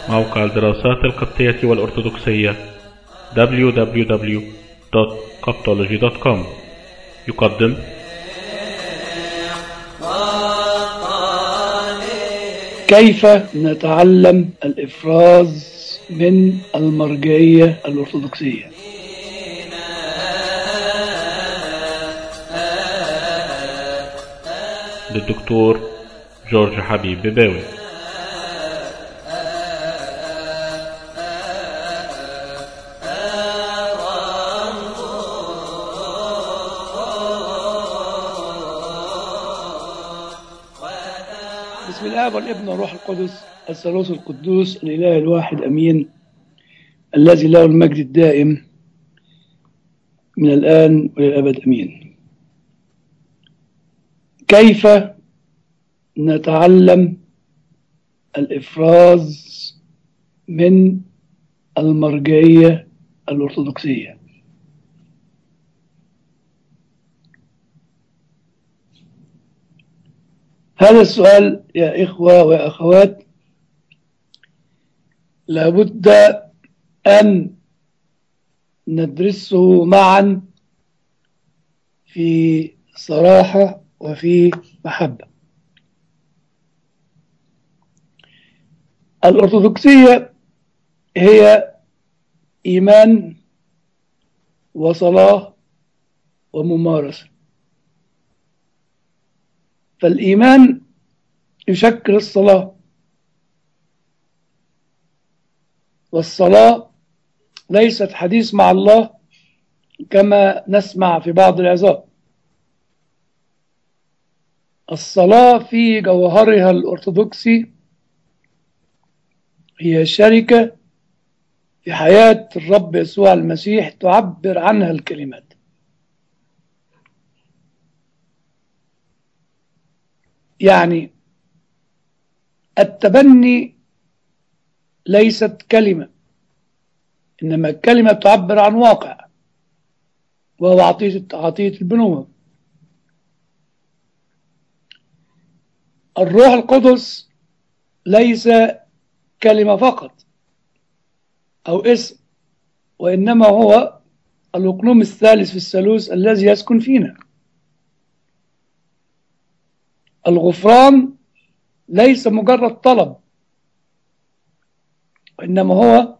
موقع الدراسات القبطية والأرثوذكسية www.coptology.com يقدم كيف نتعلم الإفراز من المرجعية الأرثوذكسية للدكتور جورج حبيب بباوي بسم الله والابن والروح القدس الثالوث القدوس الإله الواحد أمين الذي له المجد الدائم من الآن وللأبد أمين كيف نتعلم الإفراز من المرجعية الأرثوذكسية هذا السؤال يا إخوة وأخوات لابد أن ندرسه معا في صراحة وفي محبة الأرثوذكسية هي إيمان وصلاة وممارسة فالإيمان يشكل الصلاة والصلاة ليست حديث مع الله كما نسمع في بعض العظات الصلاة في جوهرها الأرثوذكسي هي شركة في حياة الرب يسوع المسيح تعبر عنها الكلمات يعني التبني ليست كلمة إنما الكلمة تعبر عن واقع وهو عطية عطية البنوة الروح القدس ليس كلمة فقط أو اسم وإنما هو الأقلوم الثالث في الثالوث الذي يسكن فينا الغفران ليس مجرد طلب وإنما هو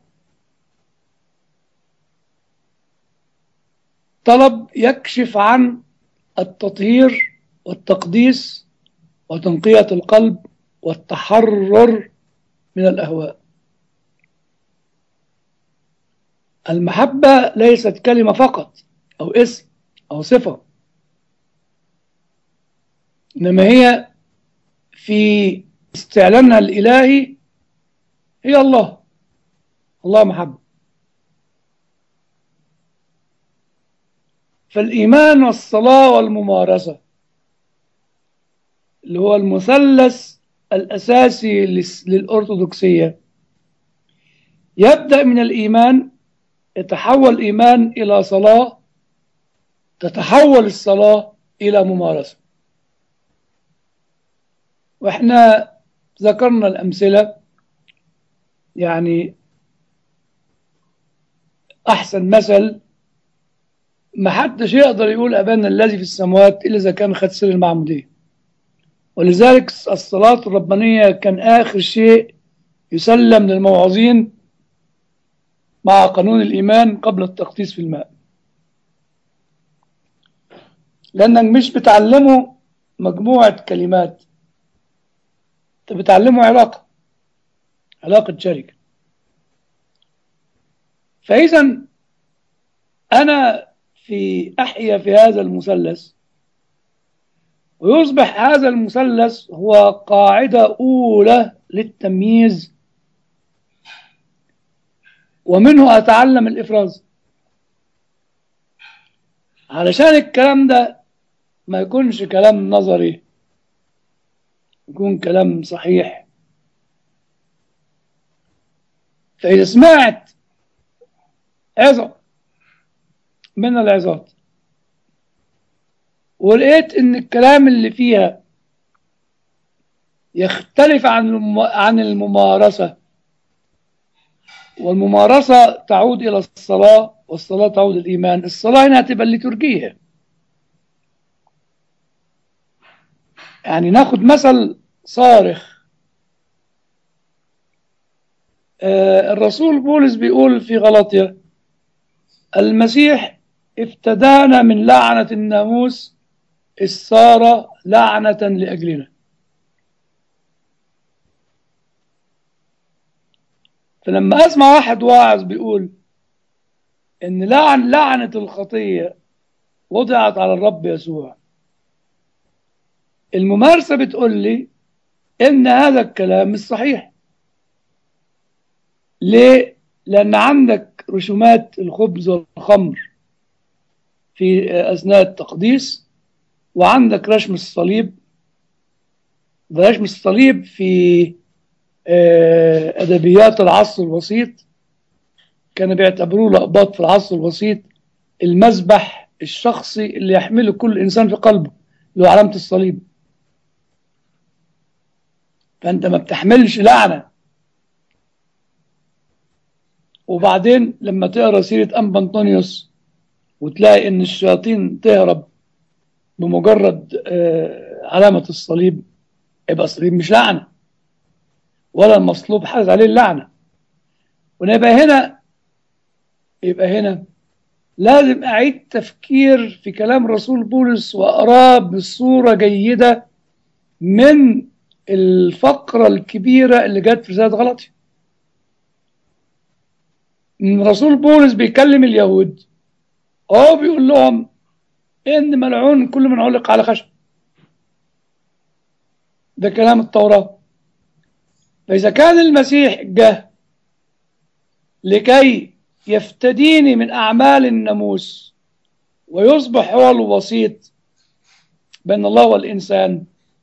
طلب يكشف عن التطهير والتقديس وتنقية القلب والتحرر من الأهواء المحبة ليست كلمة فقط أو اسم أو صفة إنما هي في استعلانها الإلهي هي الله الله محبة فالإيمان والصلاة والممارسة اللي هو المثلث الأساسي للأرثوذكسية يبدأ من الإيمان يتحول الإيمان إلى صلاة تتحول الصلاة إلى ممارسة وإحنا ذكرنا الأمثلة يعني أحسن مثل ما حدش يقدر يقول أبانا الذي في السماوات إلا إذا كان خد سر المعمودية ولذلك الصلاة الربانية كان آخر شيء يسلم للموعظين مع قانون الإيمان قبل التقديس في الماء لأنك مش بتعلمه مجموعة كلمات أنت بتعلمه علاقة علاقة شركة فإذا أنا في أحيا في هذا المثلث ويصبح هذا المثلث هو قاعدة أولى للتمييز ومنه أتعلم الإفراز علشان الكلام ده ما يكونش كلام نظري يكون كلام صحيح فإذا سمعت عظة من العظات ولقيت ان الكلام اللي فيها يختلف عن الم- عن الممارسة والممارسة تعود إلى الصلاة والصلاة تعود الإيمان الصلاة هنا هتبقى الليتورجية يعني ناخد مثل صارخ آه الرسول بولس بيقول في غلطية المسيح افتدانا من لعنة الناموس السارة لعنة لأجلنا فلما أسمع واحد واعظ بيقول إن لعن لعنة الخطية وضعت على الرب يسوع الممارسة بتقول لي إن هذا الكلام مش صحيح ليه؟ لأن عندك رسومات الخبز والخمر في أثناء التقديس وعندك رشم الصليب رشم الصليب في أدبيات العصر الوسيط كانوا بيعتبروه لقباط في العصر الوسيط المذبح الشخصي اللي يحمله كل إنسان في قلبه اللي هو علامة الصليب فأنت ما بتحملش لعنة وبعدين لما تقرا سيرة أنبا أنطونيوس وتلاقي إن الشياطين تهرب بمجرد علامة الصليب يبقى الصليب مش لعنة ولا المصلوب حدث عليه اللعنة ونبقى هنا يبقى هنا لازم أعيد تفكير في كلام رسول بولس وأراه بصورة جيدة من الفقرة الكبيرة اللي جت في رسالة غلطي رسول بولس بيكلم اليهود هو بيقول لهم إن ملعون كل من علق على خشب ده كلام التوراة فإذا كان المسيح جه لكي يفتديني من أعمال الناموس ويصبح هو الوسيط بين الله والإنسان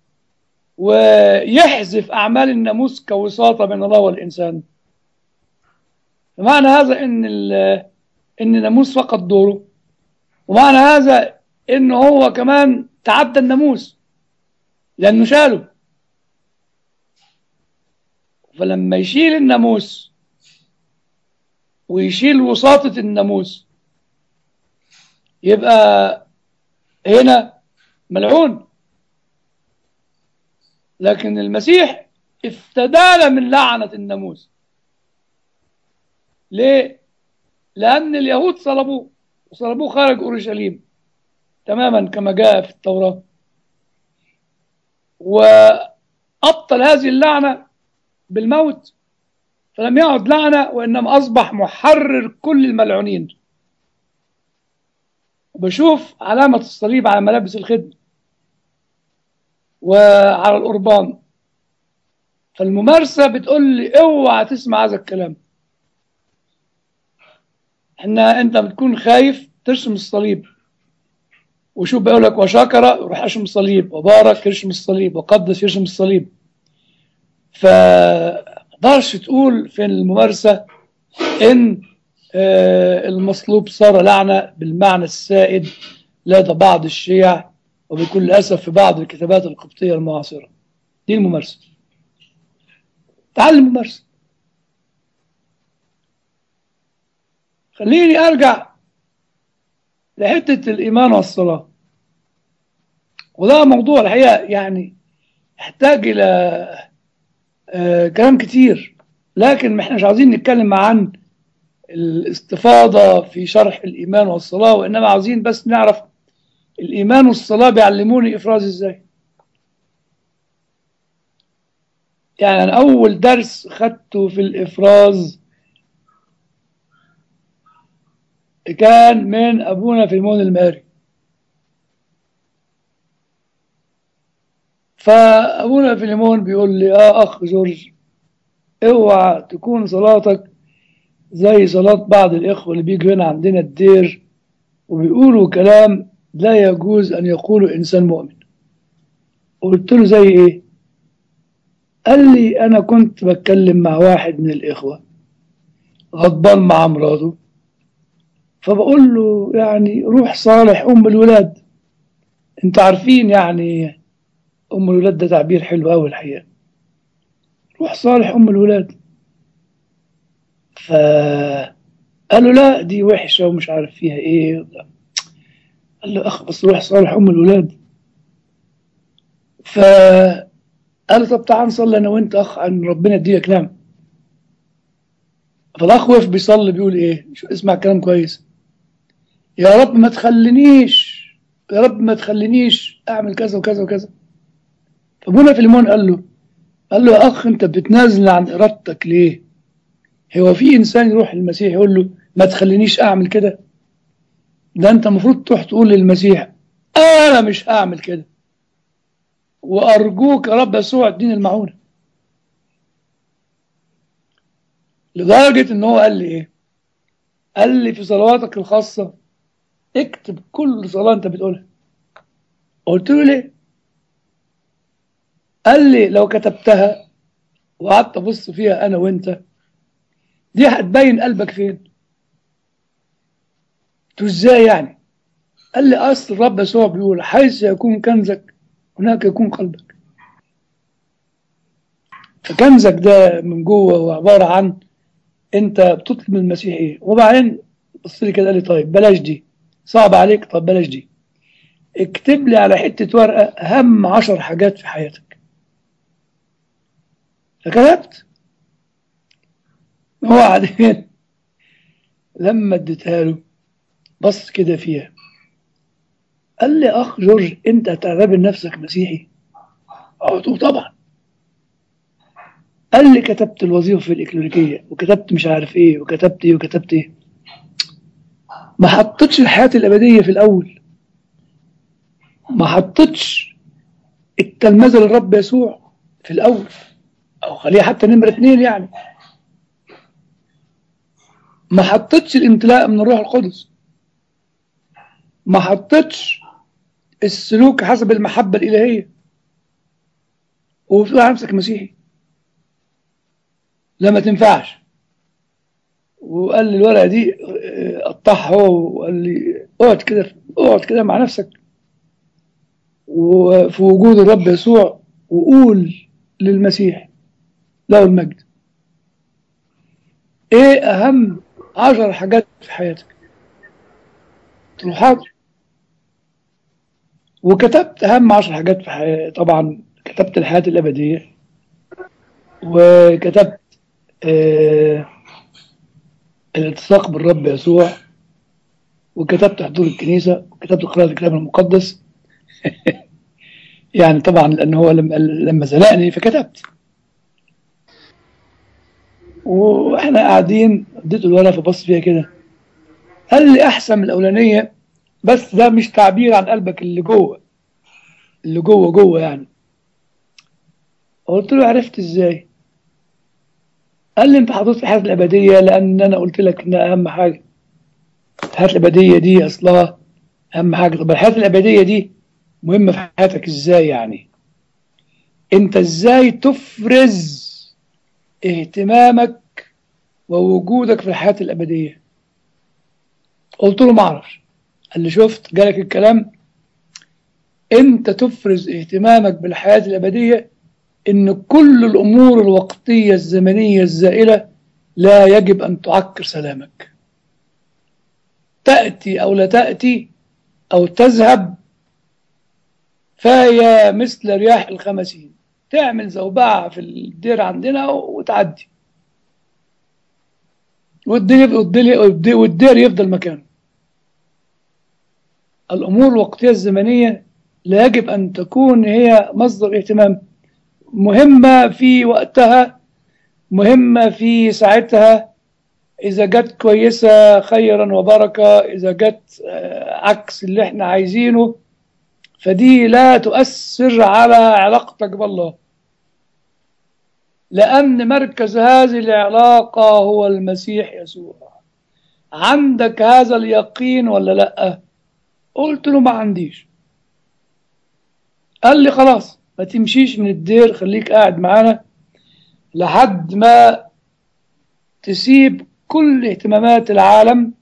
ويحذف أعمال الناموس كوساطة بين الله والإنسان فمعنى هذا إن إن الناموس فقد دوره ومعنى هذا إن هو كمان تعدى الناموس لأنه شاله فلما يشيل الناموس ويشيل وساطة الناموس يبقى هنا ملعون لكن المسيح افتدانا من لعنة الناموس ليه؟ لأن اليهود صلبوه وصلبوه خارج أورشليم تماما كما جاء في التوراة وأبطل هذه اللعنة بالموت فلم يعد لعنة وإنما أصبح محرر كل الملعونين وبشوف علامة الصليب على ملابس الخدمة وعلى القربان فالممارسة بتقول لي اوعى تسمع هذا الكلام ان انت بتكون خايف ترسم الصليب وشوف بيقول لك وشكر يروح يرسم الصليب وبارك يرسم الصليب وقدس يرسم الصليب ف تقدرش تقول في الممارسة إن المصلوب صار لعنة بالمعنى السائد لدى بعض الشيع وبكل أسف في بعض الكتابات القبطية المعاصرة دي الممارسة تعلم الممارسة خليني أرجع لحتة الإيمان والصلاة وده موضوع الحقيقة يعني يحتاج إلى آه كلام كتير لكن احنا مش عاوزين نتكلم عن الاستفاضة في شرح الإيمان والصلاة وإنما عاوزين بس نعرف الإيمان والصلاة بيعلموني إفراز إزاي يعني أنا أول درس خدته في الإفراز كان من أبونا فيلمون الماري فأبونا فيلمون بيقول لي يا أخ جورج اوعى تكون صلاتك زي صلاة بعض الإخوة اللي بيجوا هنا عندنا الدير وبيقولوا كلام لا يجوز أن يقوله إنسان مؤمن قلت له زي إيه قال لي أنا كنت بتكلم مع واحد من الإخوة غضبان مع مراته فبقول له يعني روح صالح أم الولاد انت عارفين يعني أم الولاد ده تعبير حلو أوي الحقيقة روح صالح أم الولاد فقال له لا دي وحشة ومش عارف فيها ايه قال له اخ بس روح صالح ام الولاد فقال له طب تعال نصلي انا وانت اخ عن ربنا يديلك نعمة فالاخ وقف بيصلي بيقول ايه شو اسمع كلام كويس يا رب ما تخلينيش يا رب ما تخلينيش اعمل كذا وكذا وكذا فابونا فيليمون قال له قال له يا اخ انت بتنازل عن ارادتك ليه هو في انسان يروح للمسيح يقول له ما تخلينيش اعمل كده ده انت المفروض تروح تقول للمسيح انا مش هعمل كده وارجوك يا رب يسوع اديني المعونه لدرجه ان هو قال لي ايه قال لي في صلواتك الخاصه اكتب كل صلاه انت بتقولها قلت له ليه قال لي لو كتبتها وقعدت ابص فيها انا وانت دي هتبين قلبك فين قلت له ازاي يعني قال لي اصل الرب يسوع بيقول حيث يكون كنزك هناك يكون قلبك فكنزك ده من جوه هو عباره عن انت بتطلب من المسيح ايه وبعدين بص لي كده قال لي طيب بلاش دي صعب عليك طب بلاش دي اكتب لي على حته ورقه اهم عشر حاجات في حياتك فكتبت وبعدين لما اديتها له بص كده فيها قال لي اخ جورج انت هتعتبر نفسك مسيحي قلت له طبعا قال لي كتبت الوظيفه في الاكليريكيه وكتبت مش عارف ايه وكتبت ايه وكتبت ايه ما حطيتش الحياه الابديه في الاول ما حطيتش التلمذه للرب يسوع في الاول او خليها حتى نمره اتنين يعني ما حطيتش الامتلاء من الروح القدس ما حطيتش السلوك حسب المحبة الإلهية وبتقول على نفسك مسيحي لا ما تنفعش وقال لي الورقة دي قطعها هو وقال لي اقعد كده اقعد كده مع نفسك وفي وجود الرب يسوع وقول للمسيح له المجد ايه اهم عشر حاجات في حياتك قلت له حاضر وكتبت اهم عشر حاجات في حياتي طبعا كتبت الحياة الأبدية وكتبت آه الالتصاق بالرب يسوع وكتبت حضور الكنيسة وكتبت قراءة الكتاب المقدس يعني طبعا لأن هو لما, لما زنقني فكتبت واحنا قاعدين اديته الورقه فبص فيها كده قال لي احسن من الاولانيه بس ده مش تعبير عن قلبك اللي جوه اللي جوه جوه يعني قلت له عرفت ازاي قال لي انت حطيت الحياه الابديه لان انا قلت لك انها اهم حاجه الحياه الابديه دي اصلها اهم حاجه طب الحياه الابديه دي مهمه في حياتك ازاي يعني انت ازاي تفرز اهتمامك ووجودك في الحياة الأبدية قلت له ما اعرفش قال لي شفت جالك الكلام انت تفرز اهتمامك بالحياة الأبدية ان كل الأمور الوقتية الزمنية الزائلة لا يجب أن تعكر سلامك تأتي أو لا تأتي أو تذهب فهي مثل رياح الخمسين تعمل زوبعة في الدير عندنا وتعدي والدير, والدير يفضل مكانه الأمور الوقتية الزمنية لا يجب أن تكون هي مصدر اهتمام مهمة في وقتها مهمة في ساعتها إذا جت كويسة خيرا وبركة إذا جت عكس اللي احنا عايزينه فدي لا تؤثر على علاقتك بالله لأن مركز هذه العلاقة هو المسيح يسوع عندك هذا اليقين ولا لأ قلت له ما عنديش قال لي خلاص ما تمشيش من الدير خليك قاعد معانا لحد ما تسيب كل اهتمامات العالم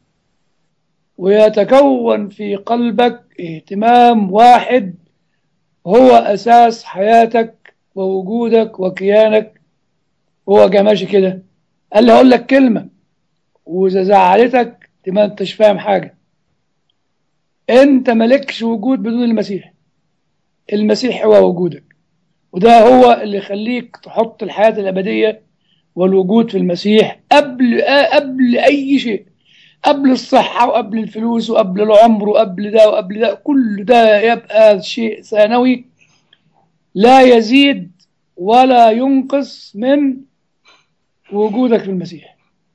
ويتكون في قلبك اهتمام واحد هو أساس حياتك ووجودك وكيانك هو جا ماشي كده قال لي هقول لك كلمة وإذا زعلتك تبقى أنت مش فاهم حاجة أنت مالكش وجود بدون المسيح المسيح هو وجودك وده هو اللي يخليك تحط الحياة الأبدية والوجود في المسيح قبل قبل أي شيء قبل الصحة وقبل الفلوس وقبل العمر وقبل ده وقبل ده كل ده يبقى شيء ثانوي لا يزيد ولا ينقص من وجودك في المسيح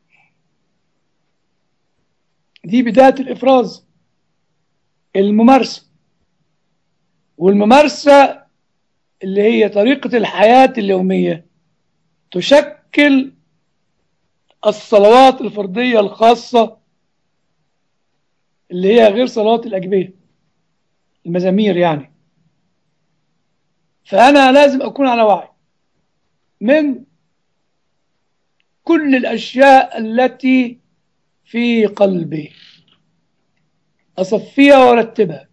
دي بداية الإفراز الممارسة والممارسة اللي هي طريقة الحياة اليومية تشكل الصلوات الفردية الخاصة اللي هي غير صلاة الأجبية المزامير يعني فأنا لازم أكون على وعي من كل الأشياء التي في قلبي أصفيها وأرتبها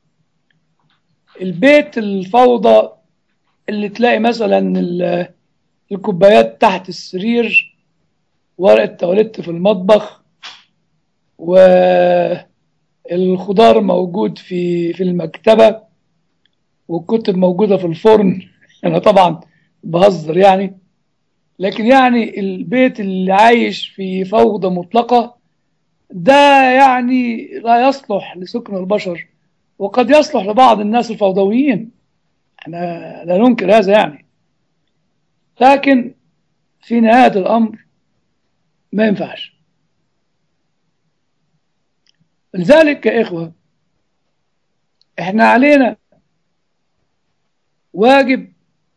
البيت الفوضى اللي تلاقي مثلا الكوبايات تحت السرير ورق التواليت في المطبخ والخضار موجود في في المكتبة والكتب موجودة في الفرن أنا طبعا بهزر يعني لكن يعني البيت اللي عايش في فوضى مطلقة ده يعني لا يصلح لسكن البشر وقد يصلح لبعض الناس الفوضويين احنا لا ننكر هذا يعني لكن في نهاية الأمر ما ينفعش لذلك يا إخوة احنا علينا واجب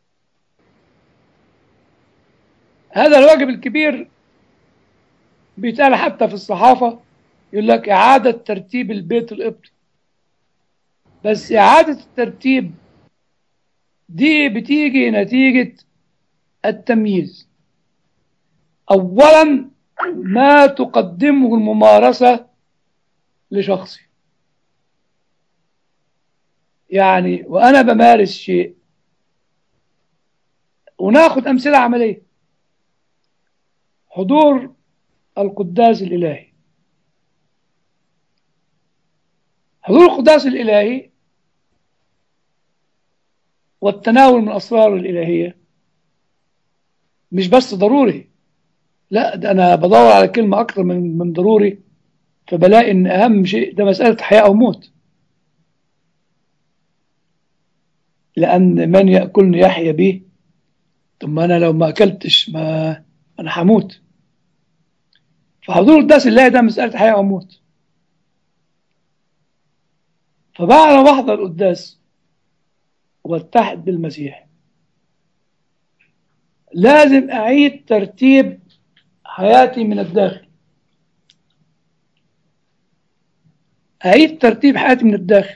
هذا الواجب الكبير بيتقال حتى في الصحافة يقول لك إعادة ترتيب البيت القبطي بس إعادة الترتيب دي بتيجي نتيجة التمييز أولا ما تقدمه الممارسة لشخصي يعني وأنا بمارس شيء وناخد أمثلة عملية حضور القداس الإلهي حضور القداس الإلهي والتناول من أسرار الإلهية مش بس ضروري لا ده أنا بدور على كلمة أكتر من من ضروري فبلاقي إن أهم شيء ده مسألة حياة أو موت لأن من يأكلني يحيا به ثم أنا لو ما أكلتش ما أنا هموت فحضور القداس الله ده مسألة حياة أو موت فبعد ما بحضر القداس واتحد بالمسيح لازم أعيد ترتيب حياتي من الداخل أعيد ترتيب حياتي من الداخل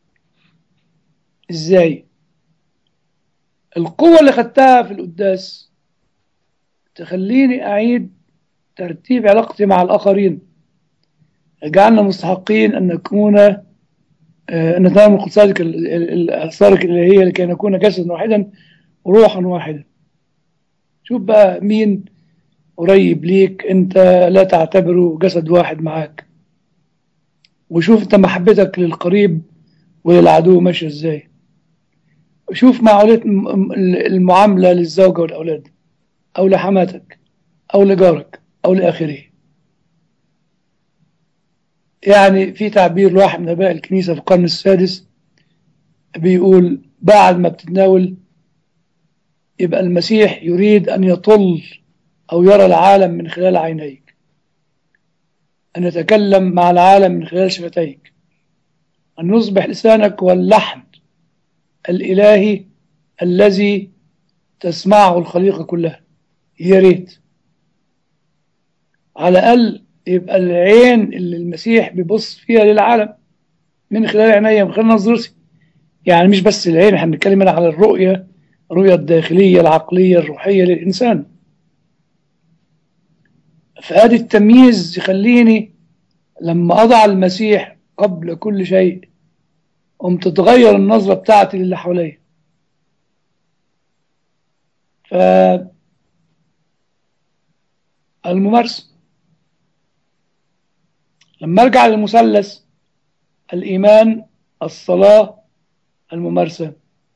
إزاي القوة اللي خدتها في القداس تخليني أعيد ترتيب علاقتي مع الآخرين جعلنا مستحقين أن نكون أن نتنام من قدساتك الأسرارك اللي هي لكي نكون جسدا واحدا وروحا واحدا شوف بقى مين قريب ليك أنت لا تعتبره جسد واحد معاك وشوف أنت محبتك للقريب وللعدو ماشية إزاي شوف معاملة المعاملة للزوجة والأولاد أو لحماتك أو لجارك أو لآخره يعني في تعبير لواحد من آباء الكنيسة في القرن السادس بيقول بعد ما بتتناول يبقى المسيح يريد أن يطل أو يرى العالم من خلال عينيك أن يتكلم مع العالم من خلال شفتيك أن يصبح لسانك هو اللحن الإلهي الذي تسمعه الخليقة كلها يا ريت على الأقل يبقى العين اللي المسيح بيبص فيها للعالم من خلال عينيا من خلال نظرتي يعني مش بس العين احنا بنتكلم هنا على الرؤية الرؤية الداخلية العقلية الروحية للإنسان فهذا التمييز يخليني لما أضع المسيح قبل كل شيء قم تتغير النظرة بتاعتي للي حواليا ف الممارسة لما ارجع للمثلث الايمان الصلاه الممارسه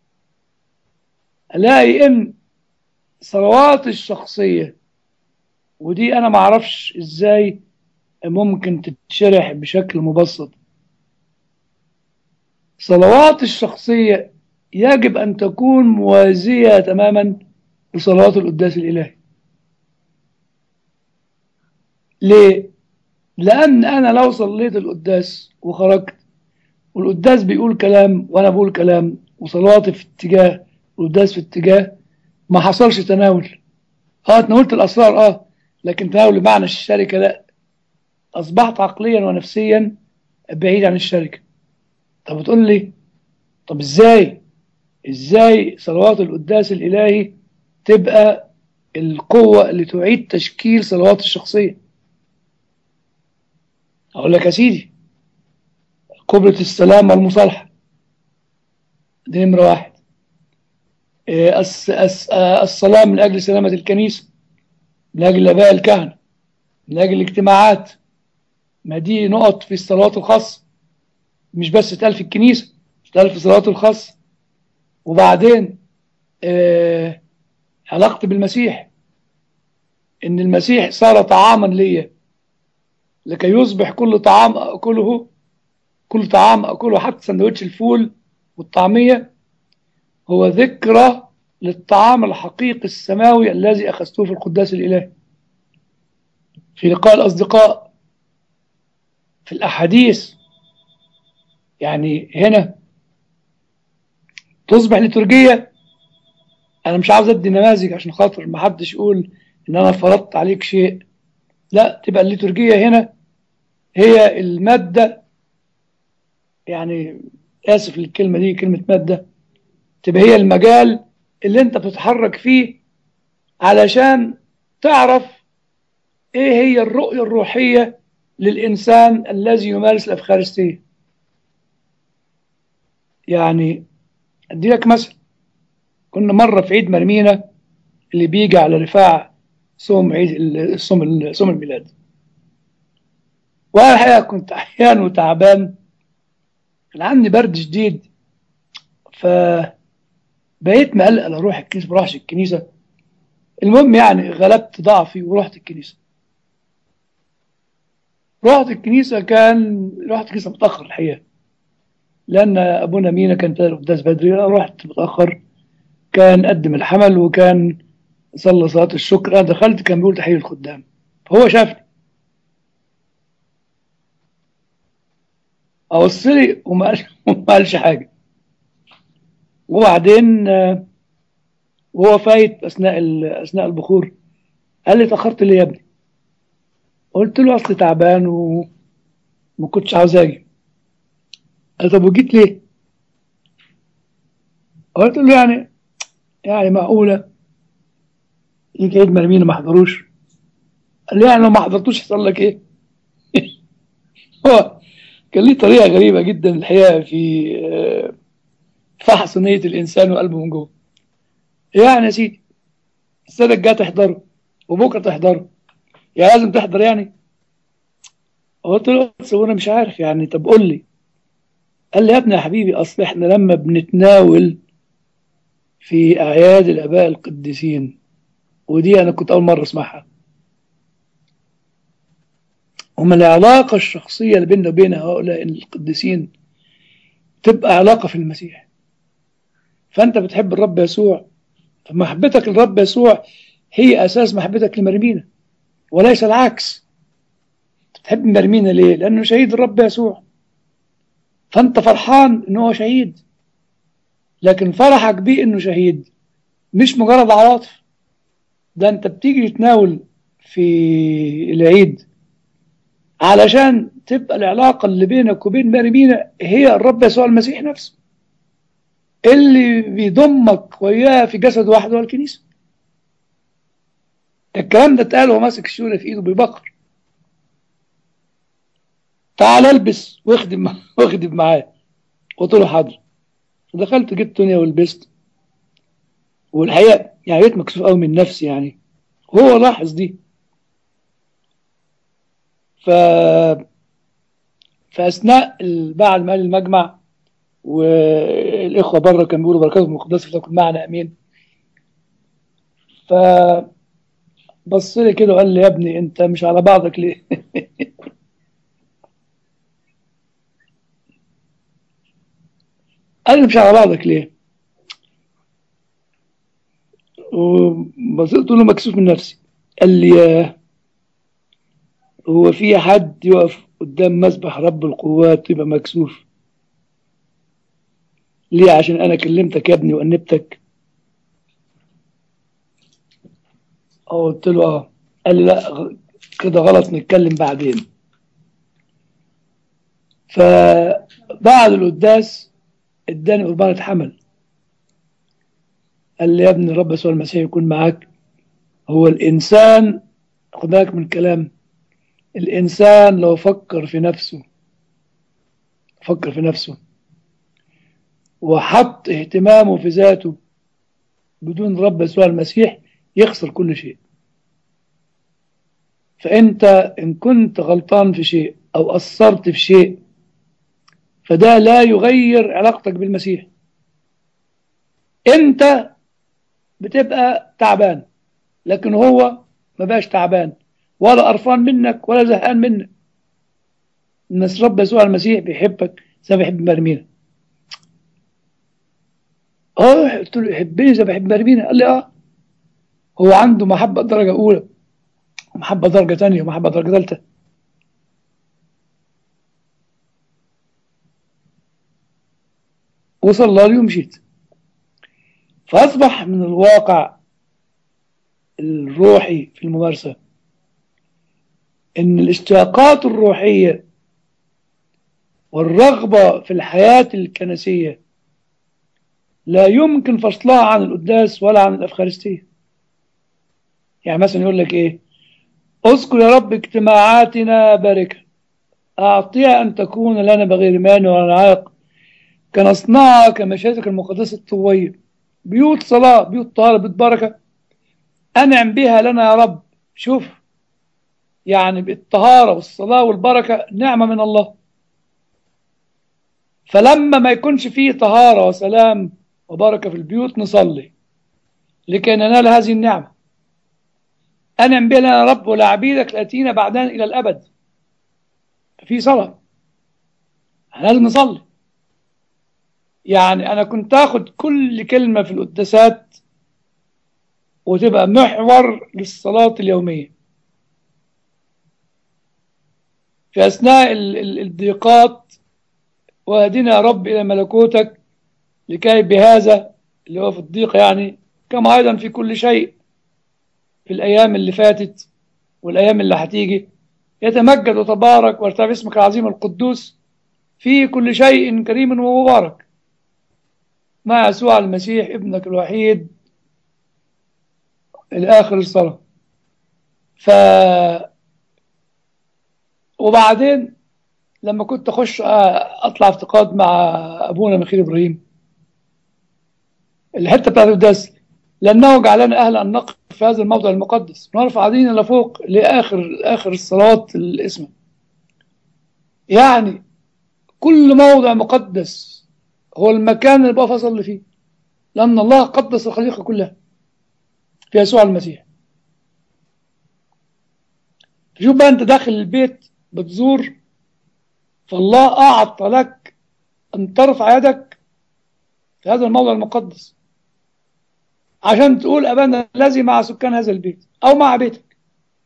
الاقي ان صلوات الشخصيه ودي انا ما اعرفش ازاي ممكن تتشرح بشكل مبسط صلوات الشخصيه يجب ان تكون موازيه تماما لصلوات القداس الالهي ليه لان انا لو صليت القداس وخرجت والقداس بيقول كلام وانا بقول كلام وصلواتي في اتجاه والقداس في اتجاه ما حصلش تناول اه تناولت الاسرار اه لكن تناول بمعنى الشركه لا اصبحت عقليا ونفسيا بعيد عن الشركه طب بتقول لي طب ازاي ازاي صلوات القداس الالهي تبقى القوه اللي تعيد تشكيل صلوات الشخصيه اقول لك يا سيدي قبلة السلام والمصالحة دي نمرة واحد إيه، الس- الس- آه، الصلاة من أجل سلامة الكنيسة من أجل آباء الكهنة من أجل الاجتماعات ما دي نقط في الصلوات الخاصة مش بس تتقال في الكنيسة تتقال في الصلوات الخاصة وبعدين آه علاقتي بالمسيح إن المسيح صار طعاما ليا لكي يصبح كل طعام أكله كل طعام أكله حتى سندوتش الفول والطعمية هو ذكرى للطعام الحقيقي السماوي الذي أخذته في القداس الإلهي في لقاء الأصدقاء في الأحاديث يعني هنا تصبح ليتورجية أنا مش عاوز أدي نماذج عشان خاطر ما حدش يقول إن أنا فرضت عليك شيء لا تبقى الليتورجية هنا هي المادة يعني آسف للكلمة دي كلمة مادة تبقى هي المجال اللي أنت بتتحرك فيه علشان تعرف إيه هي الرؤية الروحية للإنسان الذي يمارس الأفخارستية يعني أدي لك مثل كنا مرة في عيد مرمينا اللي بيجي على رفاع صوم عيد ال- صوم ال- صوم الميلاد وانا الحقيقه كنت احيان وتعبان كان عندي برد شديد ف بقيت مقلق لا اروح الكنيسه ما اروحش الكنيسه المهم يعني غلبت ضعفي ورحت الكنيسه رحت الكنيسه كان رحت الكنيسه متاخر الحقيقه لان ابونا مينا كان ابتدى القداس بدري انا رحت متاخر كان قدم الحمل وكان صلى صلاه الشكر انا دخلت كان بيقول تحيه الخدام فهو شافني ابص لي وما قالش وما قالش حاجه وبعدين آه، وهو فايت اثناء ال- اثناء البخور قال لي اتاخرت ليه يا ابني قلت له اصلي تعبان وما كنتش عاوز اجي قال طب وجيت ليه قلت له يعني يعني معقوله يجي عيد مرمينا ما حضروش قال لي يعني لو ما حضرتوش يحصل لك ايه هو كان ليه طريقه غريبه جدا الحقيقه في آه، فحص نيه الانسان وقلبه من جوه يعني يا سيدي السنه الجايه تحضره وبكره تحضره يا لازم تحضر يعني قلت له بس هو انا مش عارف يعني طب قول لي قال لي يا ابني يا حبيبي اصل احنا لما بنتناول في اعياد الاباء القديسين ودي انا كنت اول مره اسمعها ومن العلاقه الشخصيه اللي بيننا وبين هؤلاء القديسين تبقى علاقه في المسيح فانت بتحب الرب يسوع فمحبتك للرب يسوع هي اساس محبتك لمرمينا وليس العكس بتحب مرمينا ليه لانه شهيد الرب يسوع فانت فرحان ان هو شهيد لكن فرحك بيه انه شهيد مش مجرد عواطف ده انت بتيجي تتناول في العيد علشان تبقى العلاقة اللي بينك وبين مرمينا هي الرب يسوع المسيح نفسه اللي بيضمك وياه في جسد واحد هو الكنيسة الكلام ده اتقال وهو ماسك الشورى في ايده بيبكر تعال البس واخدم واخدم معاه قلت له حاضر دخلت جبت تونيا ولبست والحقيقه يعني بقيت مكسوف قوي من نفسي يعني هو لاحظ دي ف فاثناء ال- بعد ما قال المجمع والاخوه بره كانوا بيقولوا بركاتهم المقدسه تكون معنا امين ف بص لي كده وقال لي يا ابني انت مش على بعضك ليه قال لي مش على بعضك ليه وبصيت له مكسوف من نفسي قال لي ياه هو في حد يقف قدام مسبح رب القوات يبقى مكسوف ليه عشان انا كلمتك يا ابني وانبتك اه قلت له اه قال لي لا غ- كده غلط نتكلم بعدين فبعد القداس اداني قربانة حمل قال لي يا ابني رب يسوع المسيح يكون معاك هو الإنسان خد بالك من الكلام الإنسان لو فكر في نفسه فكر في نفسه وحط اهتمامه في ذاته بدون رب يسوع المسيح يخسر كل شيء فأنت إن كنت غلطان في شيء أو قصرت في شيء فده لا يغير علاقتك بالمسيح أنت بتبقى تعبان لكن هو ما بقاش تعبان ولا قرفان منك ولا زهقان منك الناس رب يسوع المسيح بيحبك زي ما بيحب مرمينا اه قلت له يحبني زي ما بيحب مرمينا قال لي اه هو عنده محبة درجة أولى ومحبة درجة تانية ومحبة درجة ثالثة وصلى لي ومشيت فأصبح من الواقع الروحي في الممارسة إن الاشتياقات الروحية والرغبة في الحياة الكنسية لا يمكن فصلها عن القداس ولا عن الأفخارستية يعني مثلا يقول لك إيه اذكر يا رب اجتماعاتنا باركة أعطيها أن تكون لنا بغير مانع ولا عائق كنصنعها كمشايخك المقدسة الطوية بيوت صلاة بيوت طهارة بيوت بركة أنعم بها لنا يا رب شوف يعني بالطهارة والصلاة والبركة نعمة من الله فلما ما يكونش فيه طهارة وسلام وبركة في البيوت نصلي لكي ننال هذه النعمة أنعم بها لنا يا رب ولعبيدك الأتينا بعدين إلى الأبد في صلاة لازم نصلي يعني أنا كنت أخد كل كلمة في القداسات وتبقى محور للصلاة اليومية في أثناء ال- ال- الضيقات واهدنا يا رب إلى ملكوتك لكي بهذا اللي هو في الضيق يعني كما أيضا في كل شيء في الأيام اللي فاتت والأيام اللي هتيجي يتمجد وتبارك وارتفع اسمك العظيم القدوس في كل شيء كريم ومبارك مع يسوع المسيح ابنك الوحيد الآخر الصلاة ف وبعدين لما كنت أخش أطلع افتقاد مع أبونا مخير إبراهيم الحتة بتاعت القداس لأنه جعلنا أهلا أن نقف في هذا الموضع المقدس ونرفع ايدينا لفوق لآخر آخر الصلوات الاسم يعني كل موضع مقدس هو المكان اللي بقف أصلي فيه لأن الله قدس الخليقة كلها في يسوع المسيح شوف بقى أنت داخل البيت بتزور فالله أعطى لك أن ترفع يدك في هذا الموضع المقدس عشان تقول أبانا الذي مع سكان هذا البيت أو مع بيتك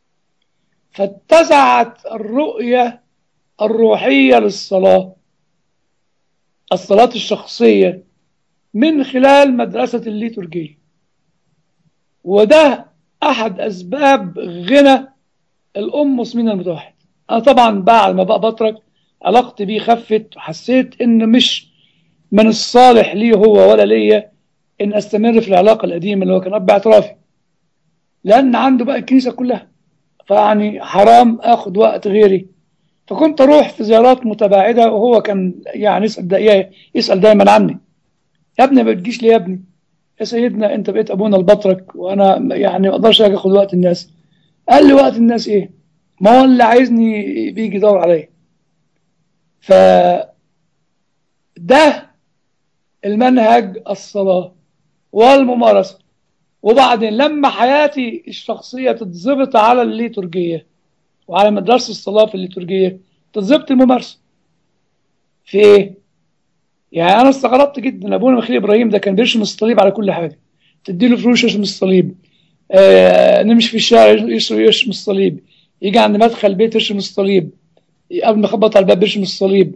فاتسعت الرؤية الروحية للصلاة الصلاة الشخصية من خلال مدرسة الليتورجية وده أحد أسباب غنى الأم مسلمين المتوحد أنا طبعا بعد ما بقى بترك علاقتي بيه خفت وحسيت إن مش من الصالح ليه هو ولا ليا إن أستمر في العلاقة القديمة اللي هو كان أب اعترافي لأن عنده بقى الكنيسة كلها فيعني حرام آخد وقت غيري فكنت أروح في زيارات متباعدة وهو كان يعني يسأل, دا يسأل دايما عني يا ابني ما بتجيش ليه يا ابني يا سيدنا أنت بقيت أبونا البطرك وأنا يعني ما أقدرش أجي أخد وقت الناس قال لي وقت الناس إيه ما هو اللي عايزني بيجي يدور عليا ده المنهج الصلاة والممارسة وبعدين لما حياتي الشخصية تتظبط على الليتورجية وعلى مدرسة الصلاة في الليتورجية تتظبط الممارسة في ايه؟ يعني انا استغربت جدا ابونا مخيل ابراهيم ده كان بيرسم الصليب على كل حاجة تديله فلوس يرسم الصليب آه نمشي في الشارع يرسم يرسم الصليب يجي عند مدخل البيت يرسم الصليب قبل ما يخبط على الباب يرسم الصليب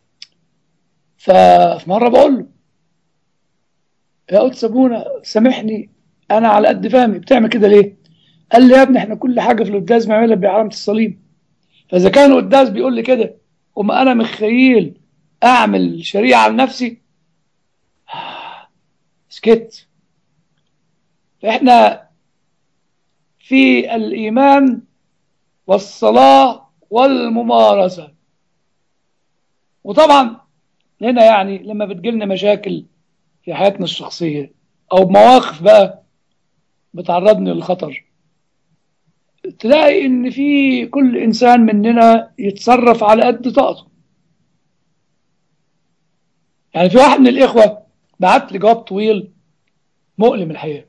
ففي مرة بقول له يا قدس ابونا سامحني انا على قد فهمي بتعمل كده ليه قال لي يا ابني احنا كل حاجه في القداس بنعملها بعلامه الصليب فاذا كان القداس بيقول لي كده وما انا مخيل اعمل شريعه لنفسي سكت فاحنا في الايمان والصلاه والممارسه وطبعا هنا يعني لما بتجيلنا مشاكل في حياتنا الشخصيه او مواقف بقى بتعرضني للخطر تلاقي ان في كل انسان مننا يتصرف على قد طاقته يعني في واحد من الاخوه بعت لي جواب طويل مؤلم الحقيقه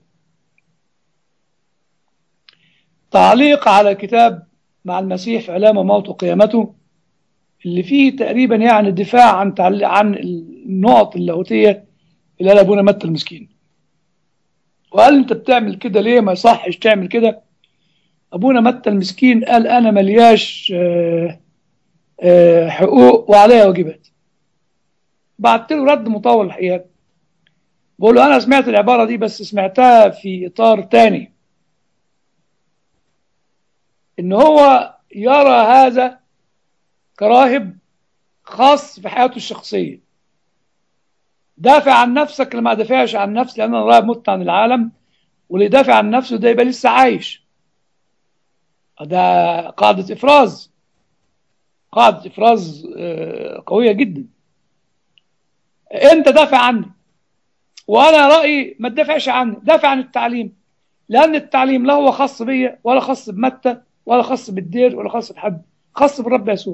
تعليق على كتاب مع المسيح في علامه موت وقيامته اللي فيه تقريبا يعني دفاع عن عن النقط اللاهوتيه اللي قال ابونا متى المسكين وقال انت بتعمل كده ليه ما يصحش تعمل كده ابونا متى المسكين قال انا ملياش آآ آآ حقوق وعليا واجبات بعت له رد مطول الحقيقه بقول له انا سمعت العباره دي بس سمعتها في اطار تاني ان هو يرى هذا كراهب خاص في حياته الشخصيه دافع عن نفسك لما دافعش عن نفسي لان انا راهب مت عن العالم واللي يدافع عن نفسه ده يبقى لسه عايش ده قاعدة إفراز قاعدة إفراز قوية جدا أنت دافع عني وأنا رأيي ما تدافعش عني دافع عن التعليم لأن التعليم لا هو خاص بيا ولا خاص بمتى ولا خاص بالدير ولا خاص بحد خاص بالرب يسوع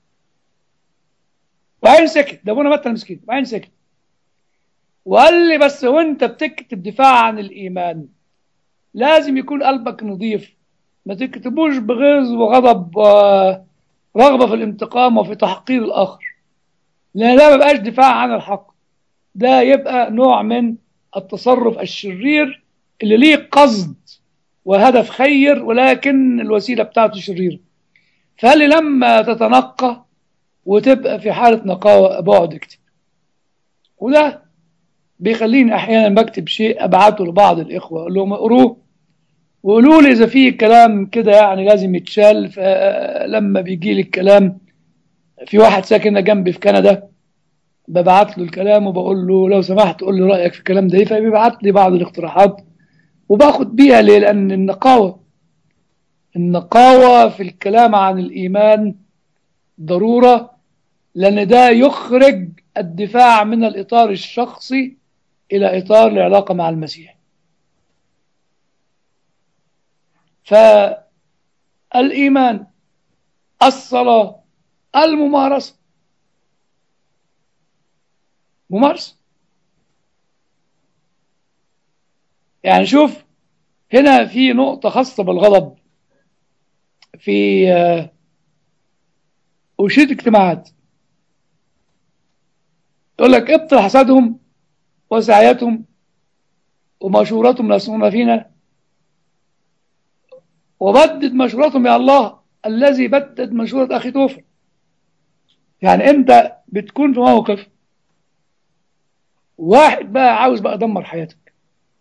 وعين سكت ده ابونا متى المسكين وعين سكت وقال لي بس وانت بتكتب دفاع عن الايمان لازم يكون قلبك نظيف ما تكتبوش بغيظ وغضب ورغبه في الانتقام وفي تحقير الاخر لان ده ما بقاش دفاع عن الحق ده يبقى نوع من التصرف الشرير اللي ليه قصد وهدف خير ولكن الوسيله بتاعته شريره فقال لي لما تتنقى وتبقى في حاله نقاوه بقعد اكتب وده بيخليني احيانا بكتب شيء ابعته لبعض الاخوه اقول لهم اقروه وقولوا لي اذا في كلام كده يعني لازم يتشال فلما بيجي لي الكلام في واحد ساكن جنبي في كندا ببعت له الكلام وبقول له لو سمحت قول لي رايك في الكلام ده ايه فبيبعت لي بعض الاقتراحات وباخد بيها ليه لان النقاوه النقاوه في الكلام عن الايمان ضروره لان ده يخرج الدفاع من الاطار الشخصي الى اطار العلاقه مع المسيح فالإيمان الصلاة الممارسة ممارسة يعني شوف هنا في نقطة خاصة بالغضب في أنشطة اجتماعات يقول لك ابطل حسدهم وسعياتهم ومشوراتهم يصنعون فينا وبدد مشورتهم يا الله الذي بدد مشورة أخي توفى يعني أنت بتكون في موقف واحد بقى عاوز بقى يدمر حياتك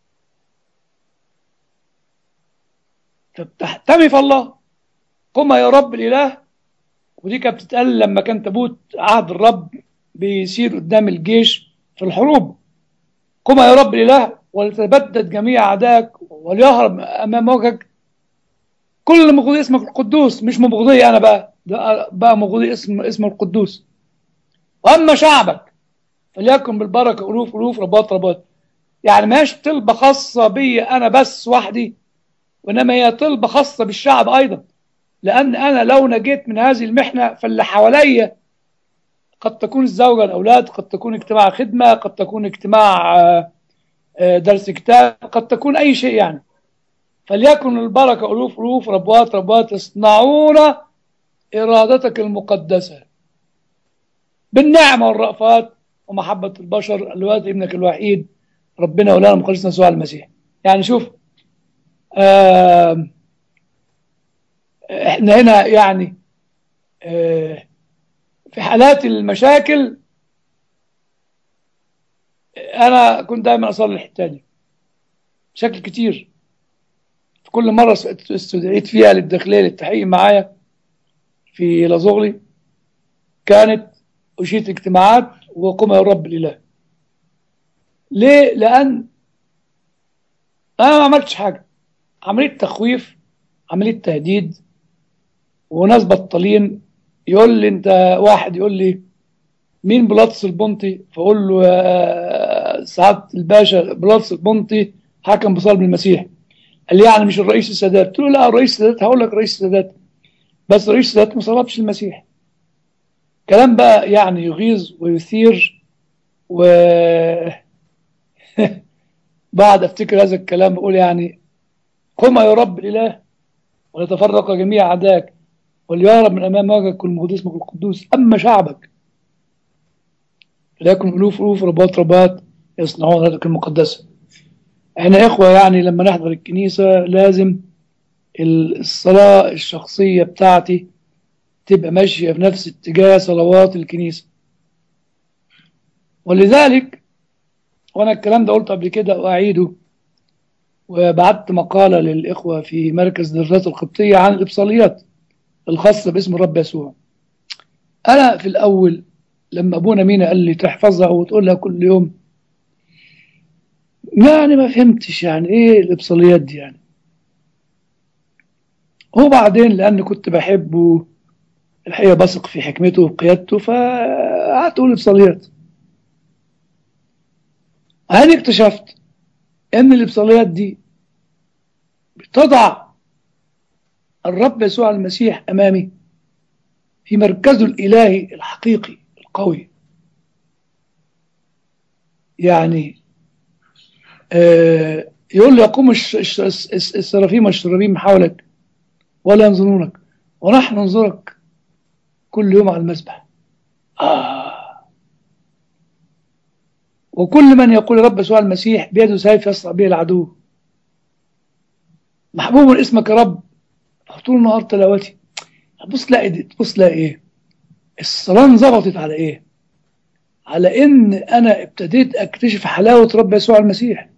فبتحتمي في الله قم يا رب الإله ودي كانت بتتقال لما كان تابوت عهد الرب بيسير قدام الجيش في الحروب قم يا رب الإله ولتبدد جميع أعدائك وليهرب أمام وجهك كل مبغضي اسمك القدوس مش مبغضي انا بقى ده بقى مبغضي اسم اسم القدوس واما شعبك فليكن بالبركه الوف الوف رباط رباط يعني ماش طلبه خاصه بي انا بس وحدي وانما هي طلبه خاصه بالشعب ايضا لان انا لو نجيت من هذه المحنه فاللي حواليا قد تكون الزوجة الأولاد قد تكون اجتماع خدمة قد تكون اجتماع آه، آه، درس كتاب قد تكون أي شيء يعني فليكن البركة ألوف ألوف ربوات ربوات يصنعون إرادتك المقدسة بالنعمة والرأفات ومحبة البشر الواد ابنك الوحيد ربنا ولانا مخلصنا يسوع المسيح يعني شوف آه احنا هنا يعني آه في حالات المشاكل انا كنت دايما اصلي الحته دي بشكل كتير في كل مره استدعيت فيها للداخليه للتحقيق معايا في لازغلي كانت أشيت اجتماعات وقم يا رب الإله ليه؟ لأن أنا ما عملتش حاجة عملية تخويف عملية تهديد وناس بطالين يقول لي أنت واحد يقول لي مين بلاطس البنطي فأقول له يا سعادة الباشا بلاطس البنطي حكم بصلب المسيح قال لي يعني مش الرئيس السادات قلت له لا الرئيس السادات هقول لك رئيس السادات بس رئيس السادات ما صلبش المسيح كلام بقى يعني يغيظ ويثير و بعد افتكر هذا الكلام بقول يعني قم يا رب الاله ولتفرق جميع اعدائك وليهرب من امام وجهك كل مقدس اسمك القدوس اما شعبك فليكن الوف الوف رباط رباط يصنعون هذه المقدسه احنا اخوه يعني لما نحضر الكنيسه لازم الصلاه الشخصيه بتاعتي تبقى ماشية في نفس اتجاه صلوات الكنيسة ولذلك وأنا الكلام ده قلت قبل كده وأعيده وبعت مقالة للإخوة في مركز الدراسات القبطية عن الإبصاليات الخاصة باسم الرب يسوع أنا في الأول لما أبونا مينا قال لي تحفظها وتقولها كل يوم يعني ما فهمتش يعني إيه الإبصاليات دي يعني وبعدين لأن كنت بحبه الحقيقة بثق في حكمته وقيادته فقعدت أقول إبصاليات أنا اكتشفت إن الإبصاليات دي بتضع الرب يسوع المسيح أمامي في مركزه الإلهي الحقيقي القوي يعني آه يقول لي يقوم السرافيم والشرابيم حولك ولا ينظرونك ونحن ننظرك كل يوم على المسبح آه. وكل من يقول رب يسوع المسيح بيده سيف يصنع به العدو محبوب اسمك يا رب طول النهار تلاوتي تبص تلاقي تبص تلاقي ايه الصلاه انظبطت على ايه على ان انا ابتديت اكتشف حلاوه رب يسوع المسيح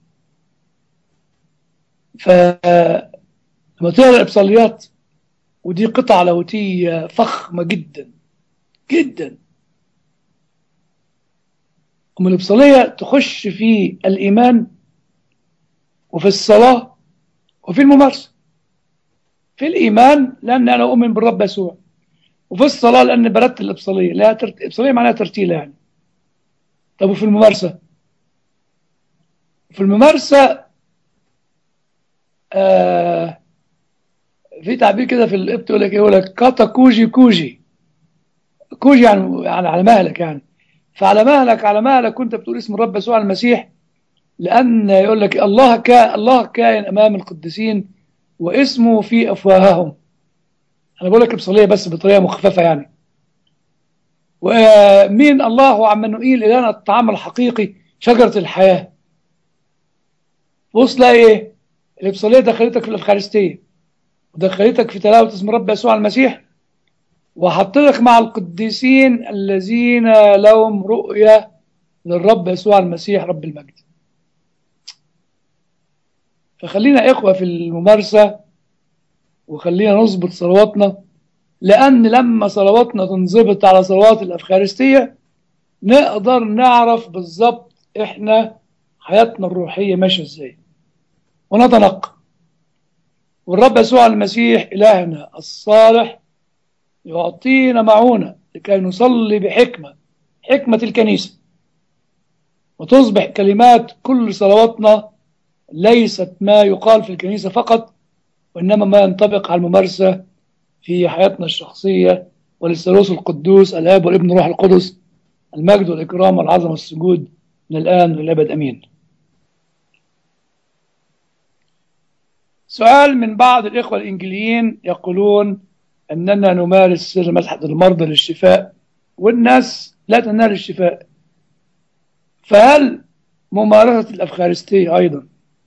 ف لما تقرا الابصاليات ودي قطعة لاهوتية فخمة جدا جدا أم الإبصالية تخش في الإيمان وفي الصلاة وفي الممارسة في الإيمان لأن أنا أؤمن بالرب يسوع وفي الصلاة لأن برتل الإبصالية لا ترت... إبصالية معناها ترتيلة يعني طب وفي الممارسة في الممارسة آه في تعبير كده في القبط يقول لك يقول لك كاتا كوجي كوجي كوجي يعني, يعني على مهلك يعني فعلى مهلك على مهلك كنت بتقول اسم الرب يسوع المسيح لأن يقول لك الله كا الله كائن أمام القديسين واسمه في أفواههم أنا بقول لك بصلية بس بطريقة مخففة يعني ومين الله هو عمانوئيل إلهنا الطعام الحقيقي شجرة الحياة بص لا إيه الإبصالية دخلتك في الأفخارستية ودخلتك في تلاوة اسم رب يسوع المسيح وحطتك مع القديسين الذين لهم رؤية للرب يسوع المسيح رب المجد فخلينا إخوة في الممارسة وخلينا نظبط صلواتنا لأن لما صلواتنا تنظبط على صلوات الأفخارستية نقدر نعرف بالظبط إحنا حياتنا الروحية ماشية إزاي ونتنقى والرب يسوع المسيح إلهنا الصالح يعطينا معونة لكي نصلي بحكمة حكمة الكنيسة وتصبح كلمات كل صلواتنا ليست ما يقال في الكنيسة فقط وإنما ما ينطبق على الممارسة في حياتنا الشخصية وللثالوث القدوس الآب والابن والروح القدس المجد والإكرام والعظمة والسجود من الآن والأبد أمين سؤال من بعض الإخوة الإنجليين يقولون أننا نمارس سر مسحة المرضى للشفاء والناس لا تنال الشفاء فهل ممارسة الأفخارستية أيضا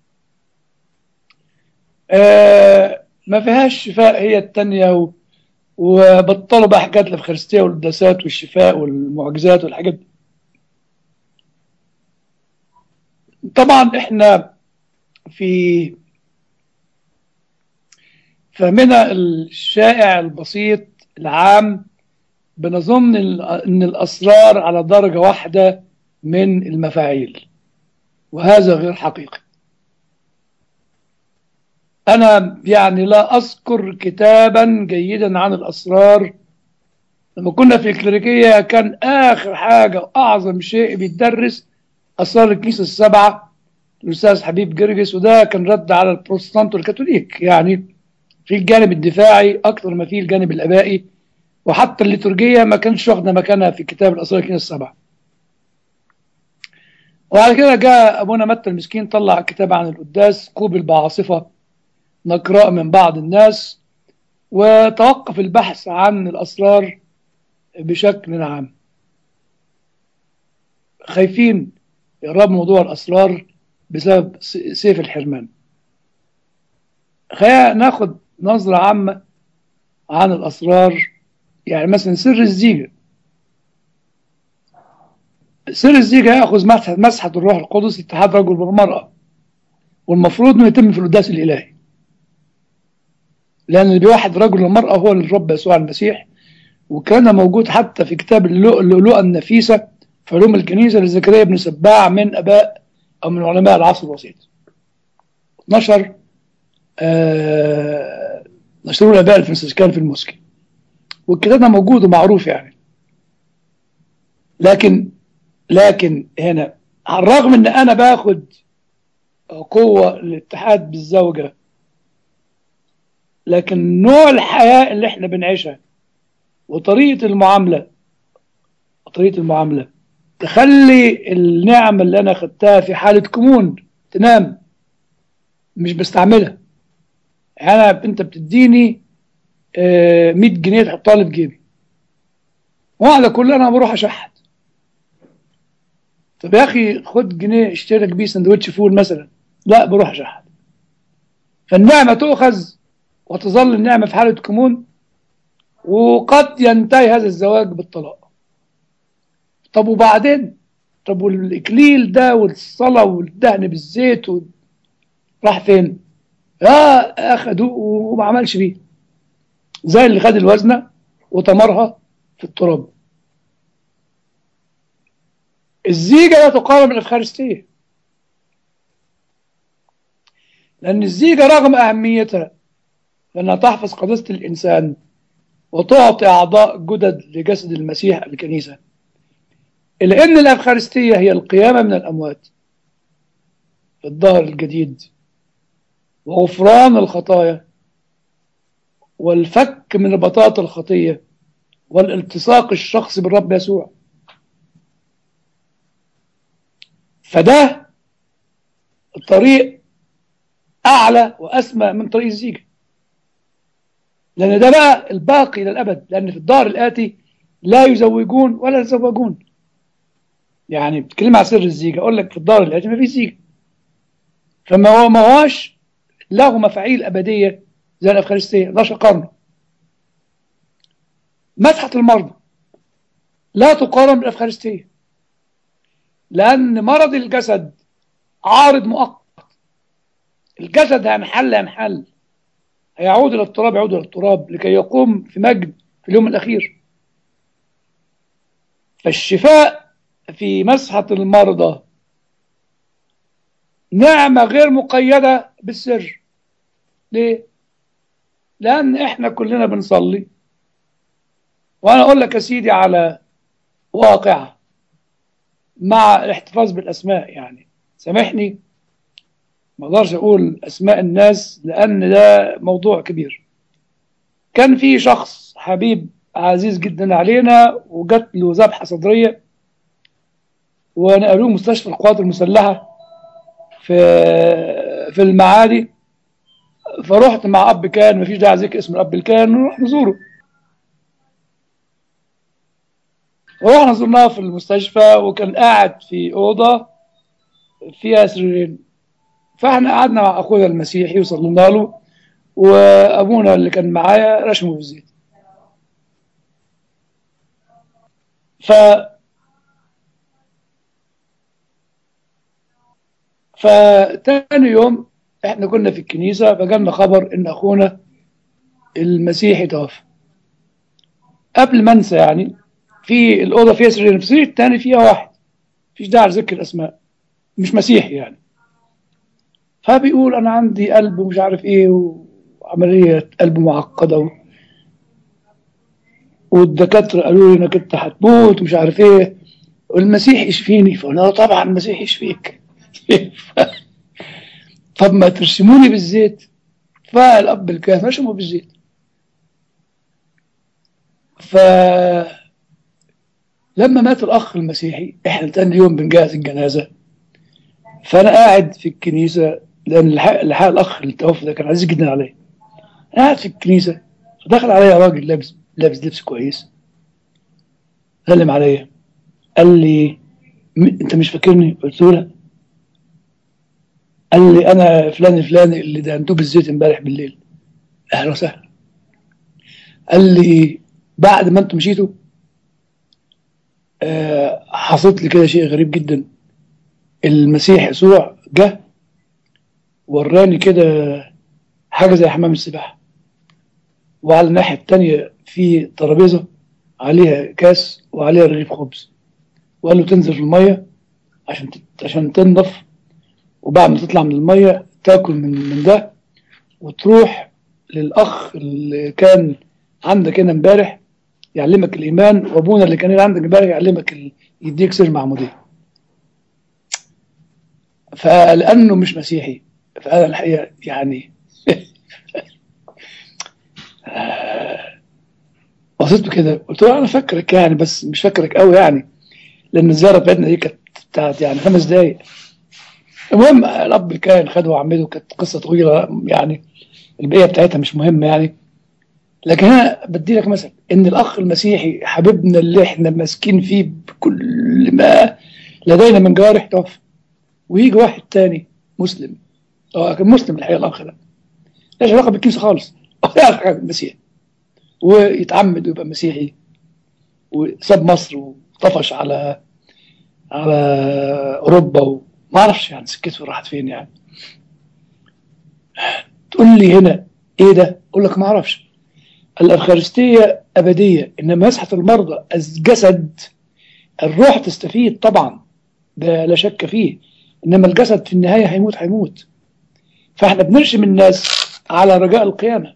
آه ما فيهاش شفاء هي التانية و... وبطلوا بقى حكاية الأفخارستية والقداسات والشفاء والمعجزات والحاجات دي طبعا احنا في فهمنا الشائع البسيط العام بنظن ان الاسرار على درجه واحده من المفاعيل وهذا غير حقيقي انا يعني لا اذكر كتابا جيدا عن الاسرار لما كنا في الكليريكيه كان اخر حاجه واعظم شيء بيتدرس اسرار الكنيسه السبعه الاستاذ حبيب جرجس وده كان رد على البروتستانت والكاثوليك يعني في الجانب الدفاعي اكثر ما في الجانب الابائي وحتى الليتورجيه ما كانش واخده مكانها في كتاب الاسرار الكنيسه السبعه وبعد كده جاء ابونا متى المسكين طلع كتاب عن القداس قوبل بعاصفه نقرأ من بعض الناس وتوقف البحث عن الاسرار بشكل عام خايفين يقربوا موضوع الاسرار بسبب سيف الحرمان خلينا ناخد نظرة عامة عن الأسرار يعني مثلا سر الزيجة سر الزيجة يأخذ مسحة, مسحة الروح القدس اتحاد رجل والمرأة والمفروض انه يتم في القداس الإلهي لأن اللي بيوحد رجل والمرأة هو الرب يسوع المسيح وكان موجود حتى في كتاب اللؤلؤة النفيسة في علوم الكنيسة لزكريا بن سباع من أباء أو من علماء العصر الوسيط نشر آه نشروه الاباء الفرنسيسكان في الموسكي والكتاب ده موجود ومعروف يعني لكن لكن هنا على الرغم ان انا باخد قوة الاتحاد بالزوجة لكن نوع الحياة اللي احنا بنعيشها وطريقة المعاملة طريقة المعاملة تخلي النعمة اللي انا خدتها في حالة كمون تنام مش بستعملها انا انت بتديني آه 100 جنيه تحطها لي في جيبي وعلى كل انا بروح اشحت طب يا اخي خد جنيه اشتري لك بيه سندوتش فول مثلا لا بروح اشحت فالنعمه تؤخذ وتظل النعمه في حاله كمون وقد ينتهي هذا الزواج بالطلاق طب وبعدين طب والاكليل ده والصلاه والدهن بالزيت و... راح فين؟ اه اخدوه وما عملش بيه زي اللي خد الوزنه وطمرها في التراب الزيجه لا تقارن بالافخارستيه لان الزيجه رغم اهميتها لانها تحفظ قداسه الانسان وتعطي اعضاء جدد لجسد المسيح الكنيسه الا ان الافخارستيه هي القيامه من الاموات في الظهر الجديد وغفران الخطايا والفك من ربطات الخطية والالتصاق الشخصي بالرب يسوع فده الطريق أعلى وأسمى من طريق الزيجة لأن ده بقى الباقي إلى الأبد لأن في الدار الآتي لا يزوجون ولا يتزوجون يعني بتكلم على سر الزيجة أقول لك في الدار الآتي ما فيش زيجة فما هو ما هوش له مفاعيل أبدية زي الأفخارستية 11 قرن مسحة المرضى لا تقارن بالأفخارستية لأن مرض الجسد عارض مؤقت الجسد هينحل هينحل هيعود إلى التراب يعود إلى التراب لكي يقوم في مجد في اليوم الأخير فالشفاء في مسحة المرضى نعمة غير مقيدة بالسر ليه؟ لأن إحنا كلنا بنصلي وأنا أقول لك يا سيدي على واقعة مع الاحتفاظ بالأسماء يعني سامحني ما اقدرش أقول أسماء الناس لأن ده موضوع كبير كان في شخص حبيب عزيز جدا علينا وجات له ذبحة صدرية ونقلوه مستشفى القوات المسلحة في في المعادي فرحت مع أب كان مفيش داعي ذكر اسم الأب الكان ونروح نزوره ورحنا زرناه في المستشفى وكان قاعد في أوضة فيها سريرين فاحنا قعدنا مع أخونا المسيحي وصلينا له وأبونا اللي كان معايا رشمه بالزيت ف فتاني يوم احنا كنا في الكنيسة فجالنا خبر ان اخونا المسيحي توفى قبل ما انسى يعني في الاوضه فيها سرير في السرير الثاني فيها واحد مفيش داعي لذكر الاسماء مش مسيحي يعني فبيقول انا عندي قلب ومش عارف ايه وعمليه قلب معقده و... والدكاتره قالوا لي انك انت هتموت ومش عارف ايه والمسيح يشفيني فقلنا له طبعا المسيح يشفيك طب ما ترسموني بالزيت فالاب الكاهن رسمه بالزيت ف لما مات الاخ المسيحي احنا تاني يوم بنجهز الجنازه فانا قاعد في الكنيسه لان الحق, الحق الاخ اللي توفى ده كان عزيز جدا عليا انا قاعد في الكنيسه فدخل عليا راجل لابس لابس لبس كويس سلم عليا قال لي انت مش فاكرني قلت له لا قال لي انا فلان الفلاني اللي دهنتوه بالزيت امبارح بالليل اهلا وسهلا قال لي بعد ما انتم مشيتوا آه حصلت لي كده شيء غريب جدا المسيح يسوع جه وراني كده حاجه زي حمام السباحه وعلى الناحيه الثانيه في ترابيزه عليها كاس وعليها رغيف خبز وقال له تنزل في الميه عشان عشان تنضف وبعد ما تطلع من الميه تاكل من من ده وتروح للاخ اللي كان عندك هنا امبارح يعلمك الايمان وابونا اللي كان عندك امبارح يعلمك ال... يديك سر معموديه فلانه مش مسيحي فانا الحقيقه يعني بصيت كده قلت له انا فاكرك يعني بس مش فاكرك قوي يعني لان الزياره بتاعتنا دي كانت بتاعت يعني خمس دقايق المهم الاب كان خده وعمته كانت قصه طويله يعني البقيه بتاعتها مش مهمه يعني لكن انا بدي لك مثل ان الاخ المسيحي حبيبنا اللي احنا ماسكين فيه بكل ما لدينا من جوارح توفى ويجي واحد تاني مسلم هو كان مسلم الحقيقه الاخ ده ملهاش علاقه بالكنيسه خالص ولا علاقه بالمسيح ويتعمد ويبقى مسيحي وساب مصر وطفش على على اوروبا وما اعرفش يعني سكته راحت فين يعني تقول لي هنا ايه ده؟ اقول لك ما اعرفش الافخارستيه ابديه انما مسحه المرضى الجسد الروح تستفيد طبعا ده لا شك فيه انما الجسد في النهايه هيموت هيموت فاحنا بنرشم الناس على رجاء القيامه